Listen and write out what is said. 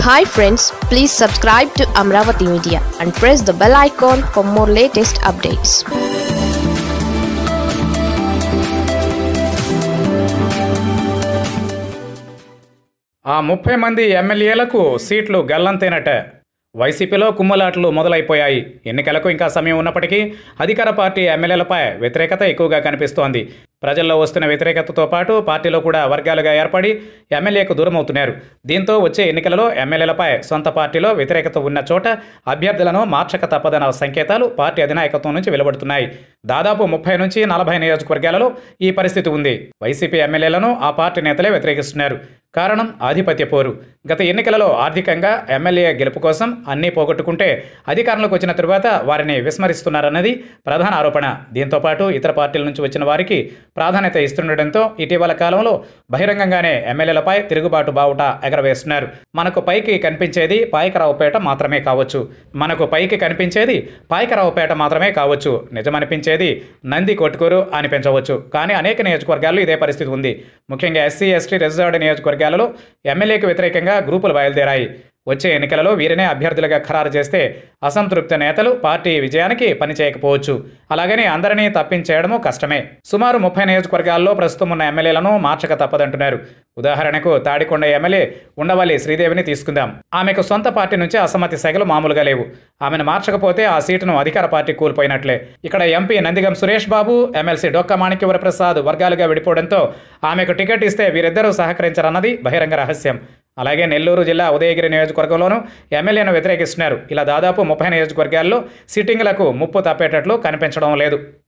hi friends please subscribe to Amaravati media and press the bell icon for more latest updates ఆ ముప్పై మంది ఎమ్మెల్యేలకు సీట్లు గల్లంతైనట్ట వైసీపీలో కుమ్మలాటలు మొదలైపోయాయి ఎన్నికలకు ఇంకా సమయం ఉన్నప్పటికీ అధికార పార్టీ ఎమ్మెల్యేలపై వ్యతిరేకత ఎక్కువగా కనిపిస్తోంది ప్రజల్లో వస్తున్న వ్యతిరేకతతో పాటు పార్టీలో కూడా వర్గాలుగా ఏర్పడి ఎమ్మెల్యేకు దూరం అవుతున్నారు దీంతో వచ్చే ఎన్నికలలో ఎమ్మెల్యేలపై సొంత పార్టీలో వ్యతిరేకత ఉన్న చోట అభ్యర్థులను మార్చక తప్పదన్న సంకేతాలు పార్టీ అధినాయకత్వం నుంచి వెలువడుతున్నాయి దాదాపు ముప్పై నుంచి నలభై నియోజకవర్గాలలో ఈ పరిస్థితి ఉంది వైసీపీ ఎమ్మెల్యేలను ఆ పార్టీ నేతలే వ్యతిరేకిస్తున్నారు కారణం ఆధిపత్య పోరు గత ఎన్నికలలో ఆర్థికంగా ఎమ్మెల్యే గెలుపు కోసం అన్నీ పోగొట్టుకుంటే అధికారంలోకి వచ్చిన తరువాత వారిని విస్మరిస్తున్నారన్నది ప్రధాన ఆరోపణ దీంతో పాటు ఇతర పార్టీల నుంచి వచ్చిన వారికి ప్రాధాన్యత ఇస్తుండటంతో ఇటీవల కాలంలో బహిరంగంగానే ఎమ్మెల్యేలపై తిరుగుబాటు బావుట ఎగరవేస్తున్నారు మనకు పైకి కనిపించేది పాయకరావుపేట మాత్రమే కావచ్చు మనకు పైకి కనిపించేది పాయకరావుపేట మాత్రమే కావచ్చు నిజమనిపించేది నంది కొట్టుకూరు అనిపించవచ్చు కానీ అనేక నియోజకవర్గాల్లో ఇదే పరిస్థితి ఉంది ముఖ్యంగా ఎస్సీ ఎస్టీ రిజర్వ్డ్ నియోజకవర్గాలలో ఎమ్మెల్యేకు వ్యతిరేకంగా గ్రూపులు బయలుదేరాయి వచ్చే ఎన్నికలలో వీరినే అభ్యర్థులుగా ఖరారు చేస్తే అసంతృప్త నేతలు పార్టీ విజయానికి పనిచేయకపోవచ్చు అలాగని అందరినీ తప్పించేయడము కష్టమే సుమారు ముప్పై నియోజకవర్గాల్లో ప్రస్తుతం ఉన్న ఎమ్మెల్యేలను మార్చక తప్పదంటున్నారు ఉదాహరణకు తాడికొండ ఎమ్మెల్యే ఉండవల్లి శ్రీదేవిని తీసుకుందాం ఆమెకు సొంత పార్టీ నుంచి అసమ్మతి సెగలు మామూలుగా లేవు ఆమెను మార్చకపోతే ఆ సీటును అధికార పార్టీ కోల్పోయినట్లే ఇక్కడ ఎంపీ నందిగం సురేష్ బాబు ఎమ్మెల్సీ డొక్క మాణిక్యవర ప్రసాద్ వర్గాలుగా విడిపోవడంతో ఆమెకు టికెట్ ఇస్తే వీరిద్దరూ సహకరించరన్నది బహిరంగ రహస్యం అలాగే నెల్లూరు జిల్లా ఉదయగిరి నియోజకవర్గంలోనూ ఎమ్మెల్యేను వ్యతిరేకిస్తున్నారు ఇలా దాదాపు ముప్పై నియోజకవర్గాల్లో సిట్టింగ్లకు ముప్పు తప్పేటట్లు కనిపించడం లేదు